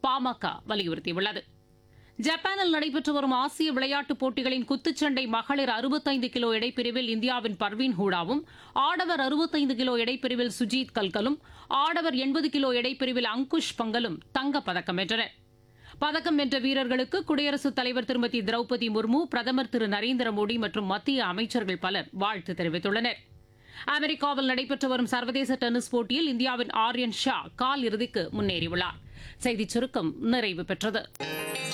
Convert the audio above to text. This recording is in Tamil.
பாமக வலியுறுத்தியுள்ளது ஜப்பானில் நடைபெற்று வரும் ஆசிய விளையாட்டுப் போட்டிகளின் குத்துச்சண்டை மகளிர் அறுபத்தைந்து கிலோ இடைப்பிரிவில் இந்தியாவின் பர்வீன் ஹூடாவும் ஆடவர் அறுபத்தைந்து கிலோ இடைப்பிரிவில் சுஜீத் கல்கலும் ஆடவர் எண்பது கிலோ இடைப்பிரிவில் அங்குஷ் பங்கலும் தங்கப்பதக்கம் வென்றனர் பதக்கம் வென்ற வீரர்களுக்கு குடியரசுத் தலைவர் திருமதி திரௌபதி முர்மு பிரதமர் திரு நரேந்திர மோடி மற்றும் மத்திய அமைச்சர்கள் பலர் வாழ்த்து தெரிவித்துள்ளனர் அமெரிக்காவில் நடைபெற்று வரும் சர்வதேச டென்னிஸ் போட்டியில் இந்தியாவின் ஆர்யன் ஷா கால் இறுதிக்கு முன்னேறியுள்ளார் செய்திச் சுருக்கம் நிறைவு பெற்றது